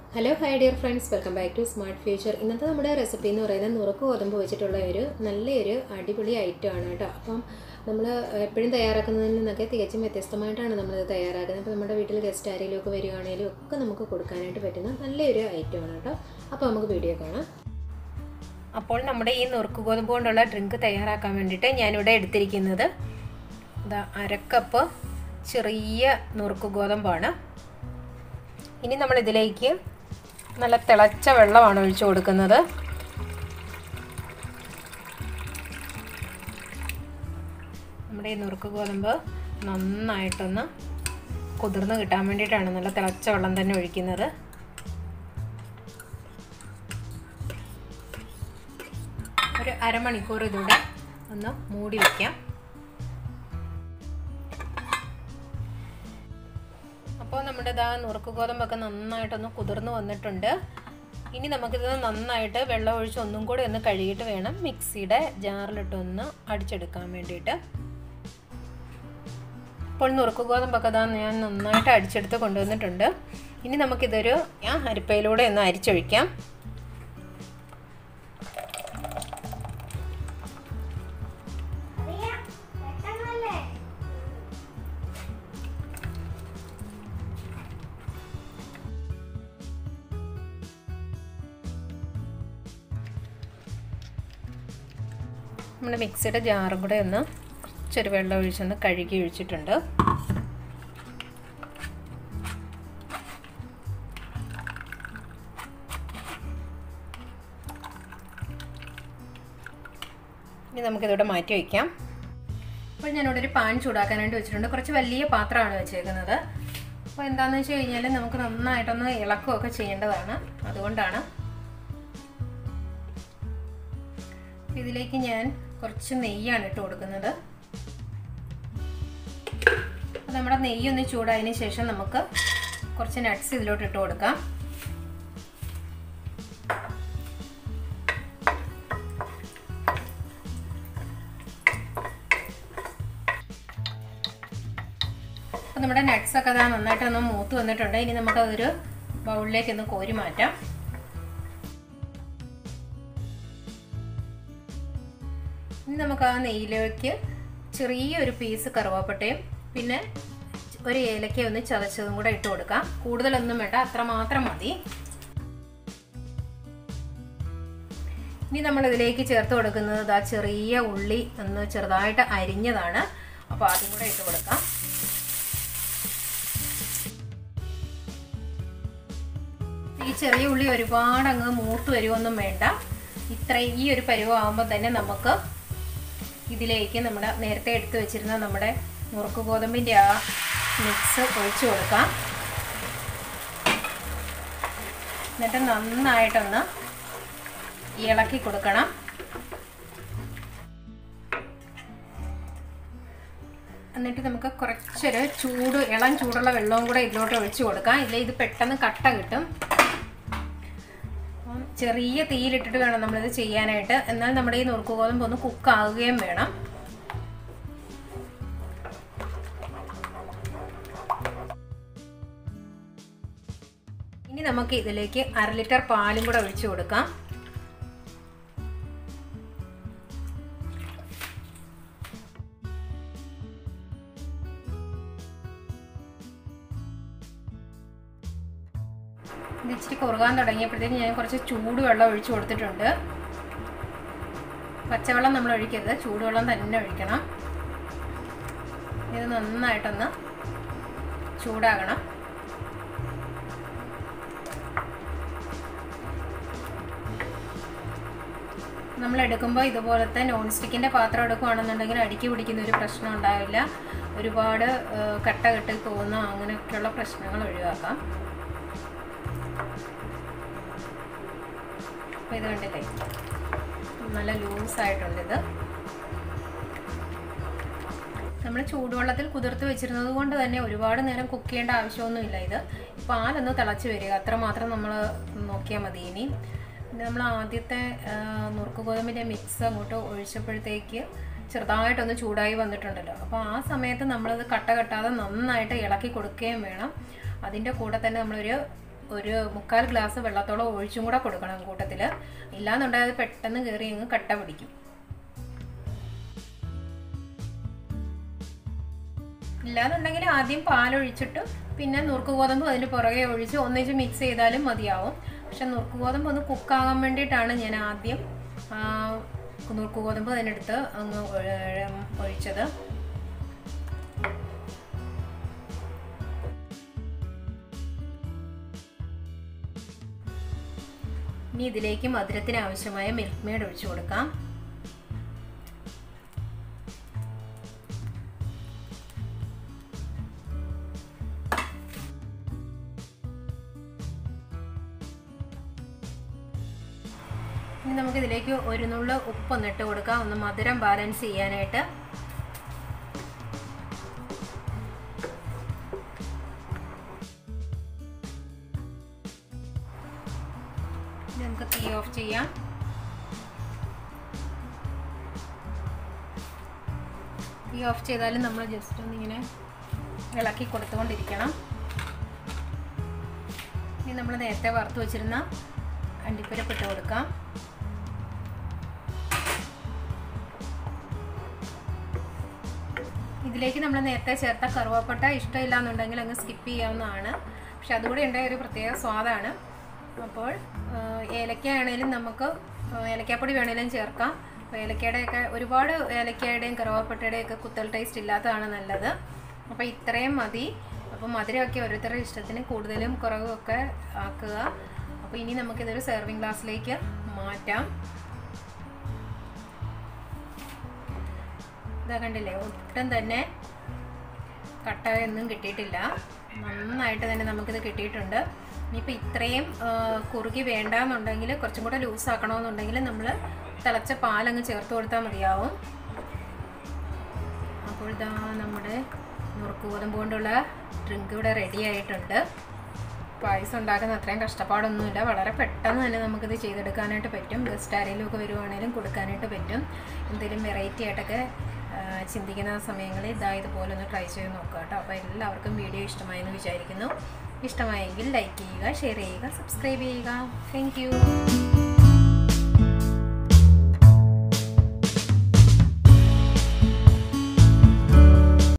hello hi dear friends welcome back to Smart Future ഇന്നത്തെ നമ്മുടെ recipe എന്ന് പറയുന്നത് നുറുക്ക് ഗോതമ്പ് വെച്ചിട്ടുള്ള ഒരു നല്ലൊരു അടിപൊളി ഐറ്റം ആണ് കേട്ടോ അപ്പം നമ്മൾ എപ്പോഴും തയ്യാറാക്കുന്നതിൽ നിന്നൊക്കെ തികച്ചും വ്യത്യസ്തമായിട്ടാണ് നമ്മളിത് തയ്യാറാക്കുന്നത് അപ്പോൾ നമ്മുടെ വീട്ടിൽ ഗസ്റ്റ് ആരെങ്കിലും ഒക്കെ വരികയാണെങ്കിലും ഒക്കെ നമുക്ക് കൊടുക്കാനായിട്ട് പറ്റുന്ന നല്ലൊരു ഐറ്റം ആണ് കേട്ടോ അപ്പോൾ നമുക്ക് വീഡിയോ കാണാം അപ്പോൾ നമ്മുടെ ഈ നുറുക്ക് ഗോതമ്പ് കൊണ്ടുള്ള ഡ്രിങ്ക് തയ്യാറാക്കാൻ വേണ്ടിയിട്ട് ഞാനിവിടെ എടുത്തിരിക്കുന്നത് ഇതാ അരക്കപ്പ് ചെറിയ നുറുക്ക് ഗോതമ്പാണ് ഇനി നമ്മൾ ഇതിലേക്ക് നല്ല തിളച്ച വെള്ളമാണ് ഒഴിച്ചു കൊടുക്കുന്നത് നമ്മുടെ ഈ നുറുക്ക് ഗോതമ്പ് നന്നായിട്ടൊന്ന് കുതിർന്ന് കിട്ടാൻ വേണ്ടിയിട്ടാണ് നല്ല തിളച്ച വെള്ളം തന്നെ ഒഴിക്കുന്നത് ഒരു അരമണിക്കൂർ ഇതിവിടെ ഒന്ന് മൂടി വയ്ക്കാം അപ്പോൾ നമ്മുടെ ഇതാ നുറുക്ക് ഗോതമ്പൊക്കെ നന്നായിട്ടൊന്ന് കുതിർന്ന് വന്നിട്ടുണ്ട് ഇനി നമുക്കിത് നന്നായിട്ട് വെള്ളം ഒഴിച്ച് ഒന്നും കൂടി ഒന്ന് കഴുകിയിട്ട് വേണം മിക്സിയുടെ ജാറിലിട്ടൊന്ന് അടിച്ചെടുക്കാൻ വേണ്ടിയിട്ട് ഇപ്പോൾ നുറുക്ക് ഗോതമ്പൊക്കെ ഇതാ ഞാൻ നന്നായിട്ട് അടിച്ചെടുത്ത് കൊണ്ടുവന്നിട്ടുണ്ട് ഇനി നമുക്കിതൊരു അരിപ്പയിലൂടെ ഒന്ന് അരിച്ചൊഴിക്കാം നമ്മുടെ മിക്സിയുടെ ജാറും കൂടെ ഒന്ന് കുറച്ചൊരു വെള്ളം ഒഴിച്ചൊന്ന് കഴുകി ഒഴിച്ചിട്ടുണ്ട് ഇനി നമുക്കിതിവിടെ മാറ്റി വയ്ക്കാം അപ്പോൾ ഞാനിവിടെ ഒരു പാൻ ചൂടാക്കാനായിട്ട് വെച്ചിട്ടുണ്ട് കുറച്ച് വലിയ പാത്രമാണ് വെച്ചേക്കുന്നത് അപ്പോൾ എന്താണെന്ന് വെച്ച് കഴിഞ്ഞാൽ നമുക്ക് നന്നായിട്ടൊന്ന് ഇളക്കുകയൊക്കെ ചെയ്യേണ്ടതാണ് അതുകൊണ്ടാണ് ഇതിലേക്ക് ഞാൻ കുറച്ച് നെയ്യാണ് ഇട്ട് കൊടുക്കുന്നത് അപ്പോൾ നമ്മുടെ നെയ്യ് ഒന്ന് ചൂടായതിന് ശേഷം നമുക്ക് കുറച്ച് നട്ട്സ് ഇതിലോട്ട് ഇട്ട് കൊടുക്കാം അപ്പോൾ നമ്മുടെ നട്ട്സ് ഒക്കെ അതാ നന്നായിട്ട് ഒന്ന് മൂത്ത് വന്നിട്ടുണ്ട് ഇനി നമുക്കതൊരു ബൗളിലേക്ക് ഒന്ന് കോരി മാറ്റാം ഇനി നമുക്ക് ആ നെയ്യിലേക്ക് ചെറിയൊരു പീസ് കറുവാപ്പട്ടയും പിന്നെ ഒരു ഏലക്ക ഒന്ന് ചതച്ചതും കൂടെ ഇട്ട് കൊടുക്കാം കൂടുതലൊന്നും വേണ്ട അത്ര മാത്രം മതി ഇനി നമ്മൾ ഇതിലേക്ക് ചേർത്ത് കൊടുക്കുന്നത് ആ ചെറിയ ഉള്ളി ഒന്ന് ചെറുതായിട്ട് അരിഞ്ഞതാണ് അപ്പോൾ അതും കൂടെ ഇട്ട് കൊടുക്കാം ഈ ചെറിയ ഉള്ളി ഒരുപാട് അങ്ങ് മൂത്ത് വരുമൊന്നും വേണ്ട ഇത്ര ഈ ഒരു പരുവാകുമ്പോൾ തന്നെ നമുക്ക് ഇതിലേക്ക് നമ്മുടെ നേരത്തെ എടുത്തു വെച്ചിരുന്ന നമ്മുടെ നുറുക്ക് ഗോതമ്പിൻ്റെ ആ മിക്സ് ഒഴിച്ചു കൊടുക്കാം എന്നിട്ട് നന്നായിട്ടൊന്ന് ഇളക്കി കൊടുക്കണം എന്നിട്ട് നമുക്ക് കുറച്ചൊരു ചൂട് ഇളം ചൂടുള്ള വെള്ളവും കൂടെ ഇതിലോട്ട് ഒഴിച്ചു കൊടുക്കാം ഇല്ല ഇത് പെട്ടെന്ന് കട്ട കിട്ടും ചെറിയ തീയിലിട്ടിട്ട് വേണം നമ്മളിത് ചെയ്യാനായിട്ട് എന്നാൽ നമ്മുടെ ഈ നുറുക്ക് ഗോതമ്പ് ഒന്ന് കുക്കാവുകയും വേണം ഇനി നമുക്ക് ഇതിലേക്ക് അര ലിറ്റർ പാലും കൂടെ ഒഴിച്ചു കൊടുക്കാം ഇത് ഇച്ചിരി കുറുകാൻ തുടങ്ങിയപ്പോഴത്തേക്ക് ഞാൻ കുറച്ച് ചൂടുവെള്ളം ഒഴിച്ചു കൊടുത്തിട്ടുണ്ട് പച്ചവെള്ളം നമ്മൾ ഒഴിക്കരുത് ചൂടുവെള്ളം തന്നെ ഒഴിക്കണം ഇത് നന്നായിട്ടൊന്ന് ചൂടാകണം നമ്മൾ എടുക്കുമ്പോൾ ഇതുപോലത്തെ നോൺ സ്റ്റിക്കിൻ്റെ പാത്രം എടുക്കുകയാണെന്നുണ്ടെങ്കിൽ അടുക്കി പിടിക്കുന്ന ഒരു പ്രശ്നം ഉണ്ടാവില്ല ഒരുപാട് കട്ട കെട്ടി പോകുന്ന അങ്ങനെയൊക്കെയുള്ള പ്രശ്നങ്ങൾ ഒഴിവാക്കാം അപ്പോൾ ഇത് കണ്ടില്ലേ നല്ല ലൂസായിട്ടുണ്ട് ഇത് നമ്മൾ ചൂടുവെള്ളത്തിൽ കുതിർത്ത് വെച്ചിരുന്നത് കൊണ്ട് തന്നെ ഒരുപാട് നേരം കുക്ക് ചെയ്യേണ്ട ആവശ്യമൊന്നുമില്ല ഇത് പാലൊന്ന് തിളച്ച് വരിക അത്രമാത്രം നമ്മൾ നോക്കിയാൽ മതി ഇനി നമ്മൾ ആദ്യത്തെ നുറുക്ക് ഗോതമ്പിൻ്റെ മിക്സ് അങ്ങോട്ട് ഒഴിച്ചപ്പോഴത്തേക്ക് ചെറുതായിട്ടൊന്ന് ചൂടായി വന്നിട്ടുണ്ടല്ലോ അപ്പോൾ ആ സമയത്ത് നമ്മളത് കട്ട കെട്ടാതെ നന്നായിട്ട് ഇളക്കി കൊടുക്കുകയും വേണം അതിൻ്റെ കൂടെ തന്നെ നമ്മളൊരു ഒരു മുക്കാൽ ഗ്ലാസ് വെള്ളത്തോളം ഒഴിച്ചും കൂടെ കൊടുക്കണം കൂട്ടത്തിൽ ഇല്ലാന്നുണ്ടെങ്കിൽ അത് പെട്ടെന്ന് കയറി അങ്ങ് കട്ട പിടിക്കും ഇല്ലാന്നുണ്ടെങ്കിൽ ആദ്യം പാലൊഴിച്ചിട്ട് പിന്നെ നുറുക്ക് ഗോതമ്പ് അതിന് പുറകെ ഒഴിച്ച് ഒന്നിച്ച് മിക്സ് ചെയ്താലും മതിയാവും പക്ഷെ നുറുക്ക് ഗോതമ്പ് ഒന്ന് കുക്കാകാൻ വേണ്ടിയിട്ടാണ് ഞാൻ ആദ്യം നുറുക്ക് ഗോതമ്പ് അതിനെടുത്ത് അങ്ങ് ഒഴിച്ചത് ഇനി ഇതിലേക്ക് മധുരത്തിന് ആവശ്യമായ മിൽക്ക് മെയ്ഡ് ഒഴിച്ചു കൊടുക്കാം ഇനി നമുക്ക് ഇതിലേക്ക് ഒരു നുള്ളു ഉപ്പൊന്ന് ഇട്ട് കൊടുക്കാം ഒന്ന് മധുരം ബാലൻസ് ചെയ്യാനായിട്ട് നമുക്ക് തീ ഓഫ് ചെയ്യാം തീ ഓഫ് ചെയ്താലും നമ്മൾ ജസ്റ്റ് ഒന്ന് ഇങ്ങനെ ഇളക്കി കൊടുത്തുകൊണ്ടിരിക്കണം ഇനി നമ്മൾ നേരത്തെ വറുത്ത് വെച്ചിരുന്ന അണ്ടിപ്പരിപ്പ് ഇട്ട് കൊടുക്കാം ഇതിലേക്ക് നമ്മൾ നേരത്തെ ചേർത്ത കറുവാപ്പട്ട ഇഷ്ടമില്ല എന്നുണ്ടെങ്കിൽ അങ്ങ് സ്കിപ്പ് ചെയ്യാവുന്നതാണ് പക്ഷെ അതുകൂടെ ഉണ്ടെങ്കിൽ ഒരു പ്രത്യേക സ്വാദാണ് അപ്പോൾ ഏലക്ക ആണെങ്കിലും നമുക്ക് ഏലക്കാപ്പൊടി വേണേലും ചേർക്കാം ഏലക്കയുടെയൊക്കെ ഒരുപാട് ഏലക്കയുടെയും കറുവാപ്പട്ടയുടെയും ഒക്കെ കുത്തൽ ടേസ്റ്റ് ഇല്ലാത്തതാണ് നല്ലത് അപ്പോൾ ഇത്രയും മതി അപ്പോൾ മധുരമൊക്കെ ഓരോരുത്തരുടെ ഇഷ്ടത്തിന് കൂടുതലും കുറവും ഒക്കെ ആക്കുക അപ്പോൾ ഇനി നമുക്കിതൊരു സെർവിങ് ഗ്ലാസ്സിലേക്ക് മാറ്റാം ഇതാ കണ്ടില്ലേ ഒട്ടും തന്നെ കട്ടയൊന്നും കിട്ടിയിട്ടില്ല നന്നായിട്ട് തന്നെ നമുക്കിത് കിട്ടിയിട്ടുണ്ട് ഇനിയിപ്പോൾ ഇത്രയും കുറുകി വേണ്ടാന്നുണ്ടെങ്കിൽ കുറച്ചും കൂടെ ലൂസ് ആക്കണമെന്നുണ്ടെങ്കിൽ നമ്മൾ തിളച്ച പാലങ്ങ് ചേർത്ത് കൊടുത്താൽ മതിയാവും അപ്പോൾ ഇതാ നമ്മുടെ നുറുക്ക് ഗോതമ്പ് കൊണ്ടുള്ള ഡ്രിങ്ക് ഇവിടെ റെഡി ആയിട്ടുണ്ട് പായസം ഉണ്ടാക്കുന്ന അത്രയും കഷ്ടപ്പാടൊന്നുമില്ല വളരെ പെട്ടെന്ന് തന്നെ നമുക്കിത് ചെയ്തെടുക്കാനായിട്ട് പറ്റും ഗസ്റ്റ് ആരെങ്കിലും ഒക്കെ വരുവാണെങ്കിലും കൊടുക്കാനായിട്ട് പറ്റും എന്തെങ്കിലും വെറൈറ്റി ആയിട്ടൊക്കെ ചിന്തിക്കുന്ന സമയങ്ങളിൽ ഇതാ ഇതുപോലെ ഒന്ന് ട്രൈ ചെയ്ത് നോക്കുക കേട്ടോ അപ്പോൾ എല്ലാവർക്കും വീഡിയോ ഇഷ്ടമായെന്ന് വിചാരിക്കുന്നു ഇഷ്ടമായെങ്കിൽ ലൈക്ക് ചെയ്യുക ഷെയർ ചെയ്യുക സബ്സ്ക്രൈബ് ചെയ്യുക താങ്ക്